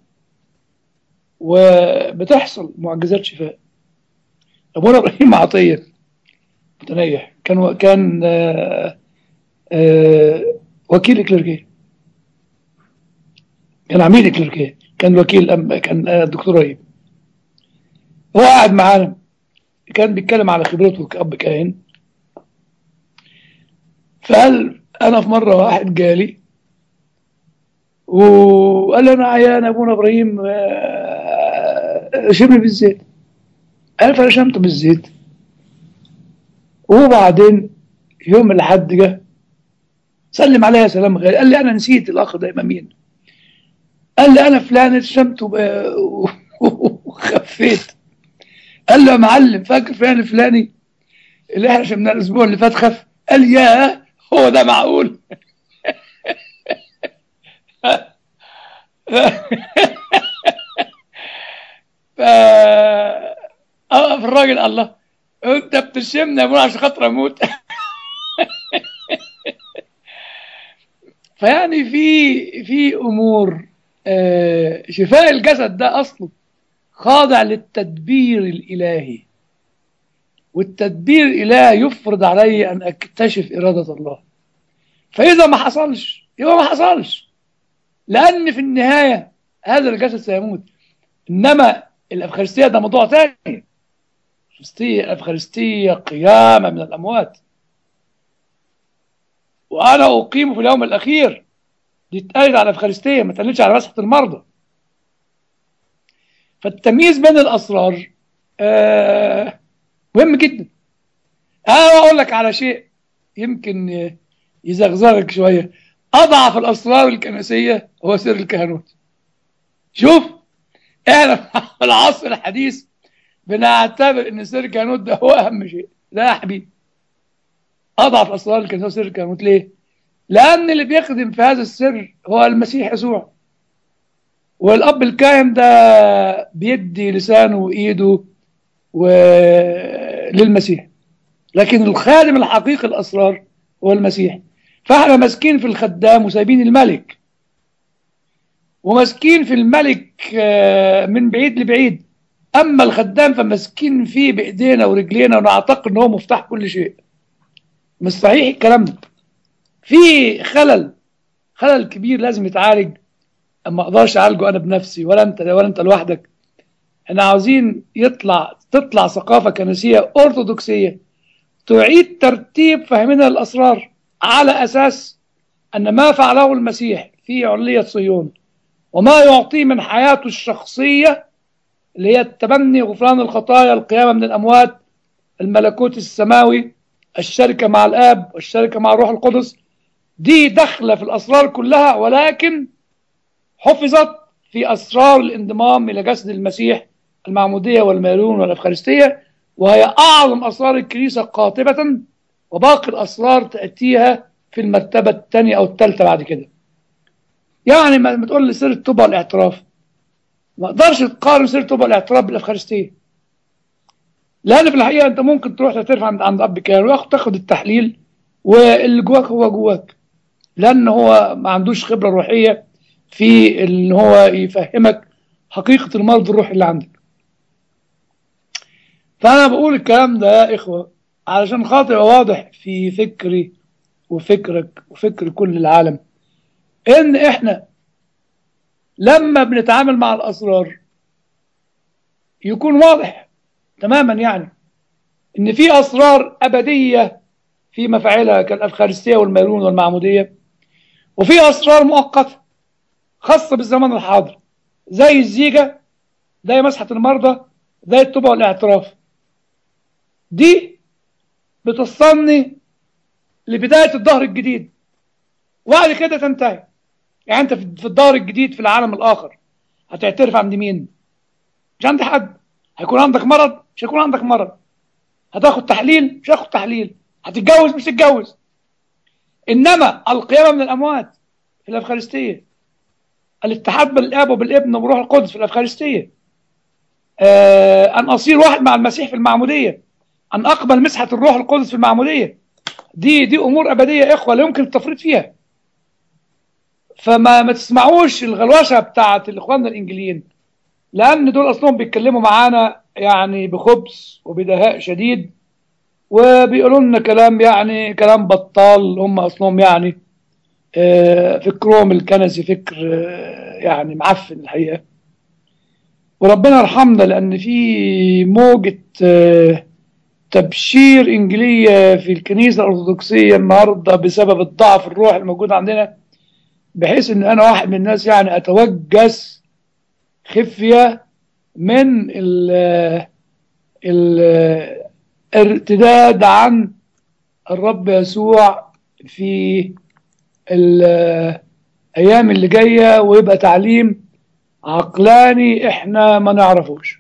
وبتحصل معجزات شفاء ابونا ابراهيم عطيه متنيح كان كان آآ آآ وكيل اكليريكيه كان عميد اكليريكيه كان وكيل أم كان الدكتور رهيب هو قاعد معانا كان بيتكلم على خبرته كأب كاهن فقال انا في مره واحد جالي وقال لي انا عيان ابونا ابراهيم شبني بالزيت قال فرشمته بالزيت وبعدين يوم الحد جه سلم عليا سلام غالي قال لي انا نسيت الاخ ده يبقى مين قال لي انا فلان اتشمت وخفيت قال له يا معلم فاكر فلان الفلاني اللي احنا شمناه الاسبوع اللي فات خف قال يا هو ده معقول ف اقف الراجل الله انت بتشمني يا ابونا عشان خاطر اموت فيعني في في امور آه شفاء الجسد ده اصله خاضع للتدبير الالهي والتدبير الالهي يفرض علي ان اكتشف اراده الله فاذا ما حصلش يبقى ما حصلش لان في النهايه هذا الجسد سيموت انما الأفخارستية ده موضوع تاني الأفخارستية الأفخارستية قيامة من الأموات وأنا أقيم في اليوم الأخير دي اتقالت على الأفخارستية ما اتقالتش على مسحة المرضى فالتمييز بين الأسرار آه مهم جدا أنا أقول لك على شيء يمكن يزغزغك شوية أضعف الأسرار الكنسية هو سر الكهنوت شوف احنا في العصر الحديث بنعتبر ان سر الكهنوت ده هو اهم شيء لا يا حبيبي اضعف اسرار الكنيسه هو سر الكهنوت ليه؟ لان اللي بيخدم في هذا السر هو المسيح يسوع والاب الكاهن ده بيدي لسانه وايده و... للمسيح لكن الخادم الحقيقي الاسرار هو المسيح فاحنا ماسكين في الخدام وسايبين الملك وماسكين في الملك من بعيد لبعيد اما الخدام فماسكين فيه بايدينا ورجلينا ونعتقد ان هو مفتاح كل شيء مش صحيح الكلام ده في خلل خلل كبير لازم يتعالج اما اقدرش اعالجه انا بنفسي ولا انت ولا انت لوحدك احنا عاوزين يطلع تطلع ثقافه كنسيه ارثوذكسيه تعيد ترتيب فهمنا الاسرار على اساس ان ما فعله المسيح في علية صهيون وما يعطيه من حياته الشخصية اللي هي التبني غفران الخطايا القيامة من الأموات الملكوت السماوي الشركة مع الآب والشركة مع الروح القدس دي داخلة في الأسرار كلها ولكن حفظت في أسرار الانضمام إلى جسد المسيح المعمودية والميلون والأفخارستية وهي أعظم أسرار الكنيسة قاطبة وباقي الأسرار تأتيها في المرتبة الثانية أو الثالثة بعد كده يعني ما تقول لي سر التوبة والاعتراف ما اقدرش تقارن سر التوبة والاعتراف بالأفخارستية لأن في الحقيقة أنت ممكن تروح تعترف عند عند أب كان وياخد تاخد التحليل واللي جواك هو جواك لأن هو ما عندوش خبرة روحية في إن هو يفهمك حقيقة المرض الروحي اللي عندك فأنا بقول الكلام ده يا إخوة علشان خاطر يبقى واضح في فكري وفكرك وفكر كل العالم ان احنا لما بنتعامل مع الاسرار يكون واضح تماما يعني ان في اسرار ابديه في مفاعلها كالافخارستيه والميرون والمعموديه وفي اسرار مؤقته خاصه بالزمن الحاضر زي الزيجه زي مسحه المرضى زي التوبه والاعتراف دي بتصني لبدايه الظهر الجديد وبعد كده تنتهي يعني انت في الدار الجديد في العالم الاخر هتعترف عند مين مش عند حد هيكون عندك مرض مش هيكون عندك مرض هتاخد تحليل مش هتاخد تحليل هتتجوز مش هتتجوز انما القيامه من الاموات في الافخارستيه الاتحاد بالاب وبالابن وبروح القدس في الافخارستيه آه ان اصير واحد مع المسيح في المعموديه ان اقبل مسحه الروح القدس في المعموديه دي دي امور ابديه يا اخوه لا يمكن التفريط فيها فما ما تسمعوش الغلوشه بتاعت الاخوان الانجليين لان دول اصلهم بيتكلموا معانا يعني بخبث وبدهاء شديد وبيقولوا لنا كلام يعني كلام بطال هم اصلهم يعني فكرهم الكنسي فكر يعني معفن الحقيقه وربنا يرحمنا لان في موجه تبشير انجيليه في الكنيسه الارثوذكسيه النهارده بسبب الضعف الروحي الموجود عندنا بحيث ان انا واحد من الناس يعني اتوجس خفيه من ال الارتداد عن الرب يسوع في الايام اللي جايه ويبقى تعليم عقلاني احنا ما نعرفوش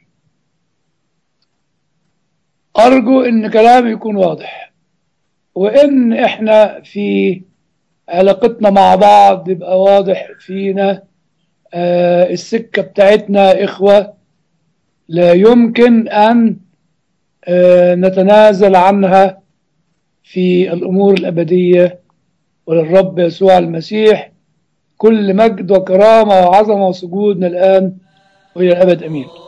ارجو ان كلامي يكون واضح وان احنا في علاقتنا مع بعض يبقى واضح فينا آه السكة بتاعتنا إخوة لا يمكن أن آه نتنازل عنها في الأمور الأبدية وللرب يسوع المسيح كل مجد وكرامة وعظمة وسجود من الآن وإلى الأبد أمين